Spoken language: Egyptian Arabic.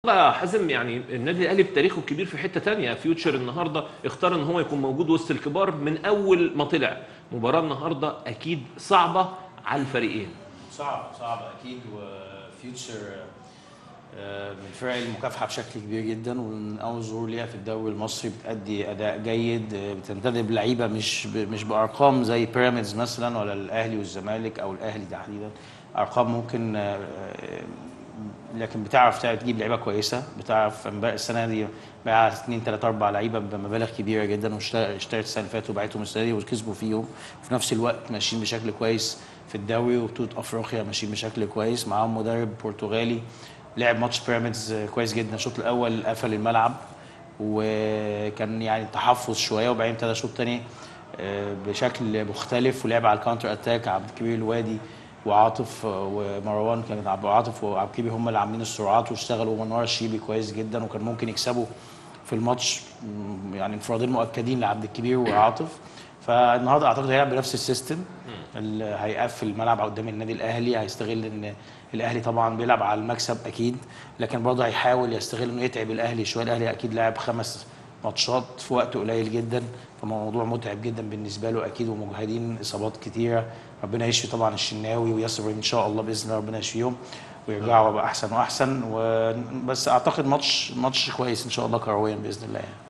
والله حازم يعني النادي الاهلي بتاريخه الكبير في حته تانية فيوتشر النهارده اختار ان هو يكون موجود وسط الكبار من اول ما طلع مباراه النهارده اكيد صعبه على الفريقين صعب صعب اكيد وفيوتشر آه، من الفرق المكافحه بشكل كبير جدا ومن اول ظهور ليها في الدوري المصري بتأدي اداء جيد آه، بتنتدب لعيبه مش ب- مش بارقام زي بيراميدز مثلا ولا الاهلي والزمالك او الاهلي تحديدا ارقام ممكن آه، آه، لكن بتعرف تجيب لعيبه كويسه بتعرف امبارح السنه دي باع 2 3 4 لعيبه بمبالغ كبيره جدا واشترت السنه اللي فاتت وباعتهم السنه دي وكسبوا فيهم وفي نفس الوقت ماشيين بشكل كويس في الدوري وبطوله افريقيا ماشيين بشكل كويس معاهم مدرب برتغالي لعب ماتش بيراميدز كويس جدا الشوط الاول قفل الملعب وكان يعني تحفظ شويه وبعدين ابتدى شوط تاني آه، بشكل مختلف ولعب على الكاونتر اتاك عبد الكبير الوادي وعاطف آه، ومروان كان عبد عاطف وعبد الكبير هم اللي عاملين السرعات واشتغلوا ومنوار الشيبي كويس جدا وكان ممكن يكسبوا في الماتش م، يعني انفرادين مؤكدين لعبد الكبير وعاطف فالنهارده اعتقد هيلعب بنفس السيستم اللي هيقفل الملعب قدام النادي الاهلي هيستغل ان الاهلي طبعا بيلعب على المكسب اكيد لكن برضه هيحاول يستغل انه يتعب الاهلي شويه الاهلي اكيد لعب خمس ماتشات في وقت قليل جدا فموضوع متعب جدا بالنسبه له اكيد ومجهدين اصابات كتيره ربنا يشفي طبعا الشناوي وياسر ان شاء الله باذن الله ربنا يشفيهم ويرجعوا بقى احسن واحسن وبس اعتقد ماتش ماتش كويس ان شاء الله كرويا باذن الله يعني.